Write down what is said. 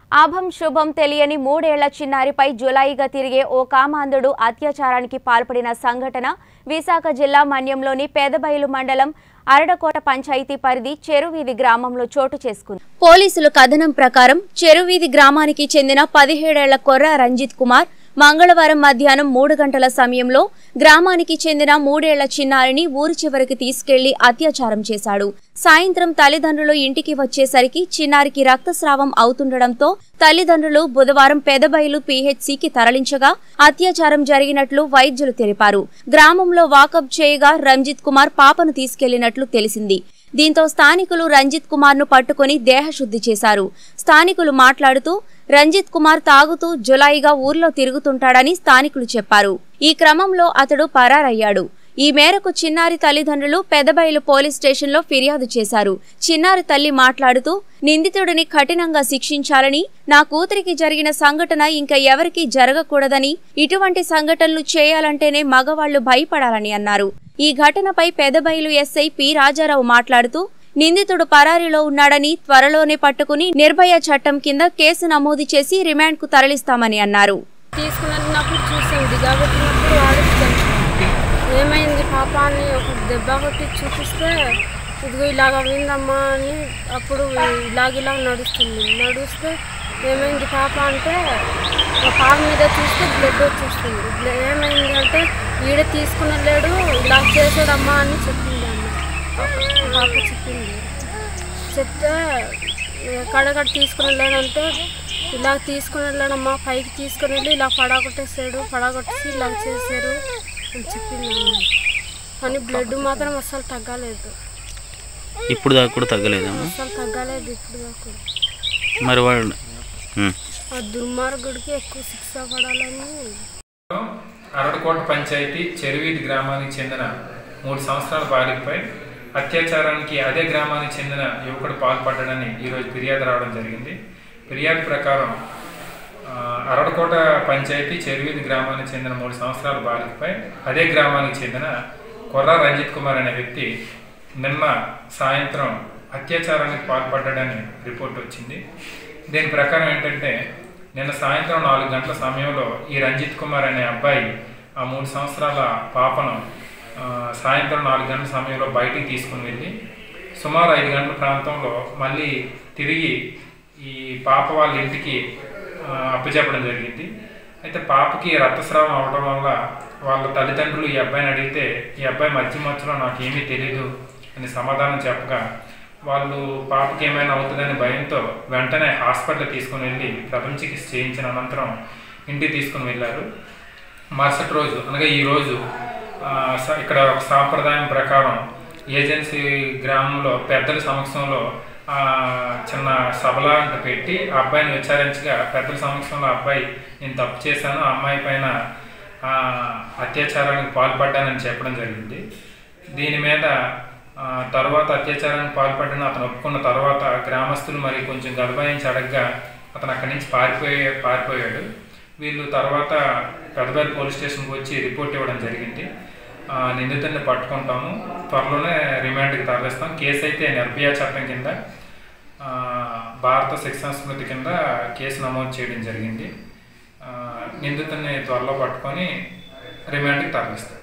ఆభం శుభం తెలియని మూడేళ్ల చిన్నారిపై జులాయిగా తిరిగే ఓ కామాంధుడు అత్యాచారానికి పాల్పడిన సంఘటన విశాఖ జిల్లా మన్యంలోని పేదబయలు మండలం అరడకోట పంచాయతీ పరిధి చెరువీధి గ్రామంలో చోటు చేసుకుంది పోలీసుల కథనం ప్రకారం చెరువీధి గ్రామానికి చెందిన పదిహేడేళ్ల కొర్ర రంజిత్ కుమార్ మంగళవారం మధ్యాహ్నం మూడు గంటల సమయంలో గ్రామానికి చెందిన మూడేళ్ల చిన్నారిని ఊరి చివరికి తీసుకెళ్లి అత్యాచారం చేశాడు సాయంత్రం తల్లిదండ్రులు ఇంటికి వచ్చేసరికి చిన్నారికి రక్తస్రావం అవుతుండటంతో తల్లిదండ్రులు బుధవారం పెదబయలు పీహెచ్సికి తరలించగా అత్యాచారం జరిగినట్లు వైద్యులు తెలిపారు గ్రామంలో వాకప్ చేయగా రంజిత్ కుమార్ పాపను తీసుకెళ్లినట్లు తెలిసింది దీంతో స్థానికులు రంజిత్ కుమార్ ను పట్టుకుని దేహశుద్ధి చేశారు స్థానికులు మాట్లాడుతూ రంజిత్ కుమార్ తాగుతూ జులాయిగా ఊర్లో తిరుగుతుంటాడని స్థానికులు చెప్పారు ఈ క్రమంలో అతడు పరారయ్యాడు ఈ మేరకు చిన్నారి తల్లిదండ్రులు పెదబయలు పోలీస్ స్టేషన్లో ఫిర్యాదు చేశారు చిన్నారి తల్లి మాట్లాడుతూ నిందితుడిని కఠినంగా శిక్షించాలని నా కూతురికి జరిగిన సంఘటన ఇంకా ఎవరికీ జరగకూడదని ఇటువంటి సంఘటనలు చేయాలంటేనే మగవాళ్లు భయపడాలని అన్నారు ఈ ఘటనపై పెదబయలు ఎస్ఐ పి రాజారావు మాట్లాడుతూ నిందితుడు పరారీలో ఉన్నాడని త్వరలోనే పట్టుకుని నిర్భయ చట్టం కింద కేసు నమోదు చేసి రిమాండ్కు తరలిస్తామని అన్నారు తీసుకున్నప్పుడు చూసాం దిగబెట్టినప్పుడు వాడు ఏమైంది పాప అని ఒక దెబ్బ కొట్టి చూపిస్తే ఇదిగో ఇలాగ అయిందమ్మా అని అప్పుడు ఇలాగ ఇలా నడుస్తుంది నడుస్తే ఏమైంది పాప అంటే ఆ పాప మీద చూస్తే బ్లడ్ వచ్చేస్తుంది బ్ల- ఏమైంది అంటే ఈడ తీసుకుని లేడు ఇలా చేసాడమ్మా అని చెప్పింది అమ్మ ఆ పాప చెప్పింది చెప్తే కడగడ తీసుకుని వెళ్ళాడంటే ఇలా తీసుకుని వెళ్ళాడమ్మా పైకి తీసుకుని వెళ్ళి ఇలా పడగొట్టేసాడు పడగొట్టేసి ఇలా చేశారు అని చెప్పింది అమ్మ. కానీ బ్లడ్ మాత్రం అస్సలు తగ్గలేదు ఇప్పుడు దాకా కూడా తగ్గలేదమ్మా అస్సలు తగ్గలేదు ఇప్పుడు దాకా మరి వాళ్ళు ఉమ్. ఆ దుర్మార్గుడికి ఎక్కువ శిక్ష పడాలని అరడకోట పంచాయతీ చెరువీధి గ్రామానికి చెందిన మూడు సంవత్సరాల బాలికపై అత్యాచారానికి అదే గ్రామానికి చెందిన యువకుడు పాల్పడ్డాడని ఈరోజు ఫిర్యాదు రావడం జరిగింది ఫిర్యాదు ప్రకారం ఆ, అరడకోట పంచాయతీ చెరువీధి గ్రామానికి చెందిన మూడు సంవత్సరాల బాలికపై అదే గ్రామానికి చెందిన కొర్ర రంజిత్ కుమార్ అనే వ్యక్తి నిన్న సాయంత్రం అత్యాచారానికి పాల్పడ్డాడని రిపోర్ట్ వచ్చింది దీని ప్రకారం ఏంటంటే నిన్న సాయంత్రం నాలుగు గంటల సమయంలో ఈ రంజిత్ కుమార్ అనే అబ్బాయి ఆ మూడు సంవత్సరాల పాపను ఆ, సాయంత్రం నాలుగు గంటల సమయంలో బయటికి తీసుకుని వెళ్ళి సుమారు ఐదు గంటల ప్రాంతంలో మళ్ళీ తిరిగి ఈ పాప వాళ్ళ ఇంటికి ఆ, అప్పచెప్పడం జరిగింది అయితే పాపకి రక్తస్రావం అవడం వల్ల వాళ్ళ తల్లిదండ్రులు ఈ అబ్బాయిని అడిగితే ఈ అబ్బాయి మధ్య మధ్యలో నాకేమీ తెలియదు అని సమాధానం చెప్పగా వాళ్ళు పాపకి ఏమైనా అవుతుందని భయంతో వెంటనే హాస్పిటల్ తీసుకుని వెళ్ళి ప్రపంచ చికిత్స చేయించిన అనంతరం ఇంటికి తీసుకుని వెళ్ళారు మరుసటి రోజు అనగా ఈ రోజు ఆ, స- ఇక్కడ ఒక సాంప్రదాయం ప్రకారం ఏజెన్సీ గ్రామంలో పెద్దల సమక్షంలో ఆ, చిన్న సభలాంటి పెట్టి ఆ అబ్బాయిని విచారించగా పెద్దల సమక్షంలో ఆ అబ్బాయి నేను తప్పు చేశాను ఆ అమ్మాయి పైన ఆ, అత్యాచారానికి పాల్పడ్డానని చెప్పడం జరిగింది దీని మీద ఆ, తర్వాత అత్యాచారానికి పాల్పడిన అతను ఒప్పుకున్న తర్వాత గ్రామస్తులు మరి కొంచెం గడబాయించి అడగగా అతను అక్కడి నుంచి పారిపోయే పారిపోయాడు వీళ్ళు తర్వాత పెద్దపల్లి పోలీస్ స్టేషన్కి వచ్చి రిపోర్ట్ ఇవ్వడం జరిగింది ఆ, నిందితుడిని పట్టుకుంటాము త్వరలోనే రిమాండ్కి తరలిస్తాం కేసు అయితే నిర్భయ చట్టం కింద ఆ, భారత శిక్షణ స్మృతి కింద కేసు నమోదు చేయడం జరిగింది ఆ, నిందితుడిని త్వరలో పట్టుకొని రిమాండ్కి తరలిస్తాం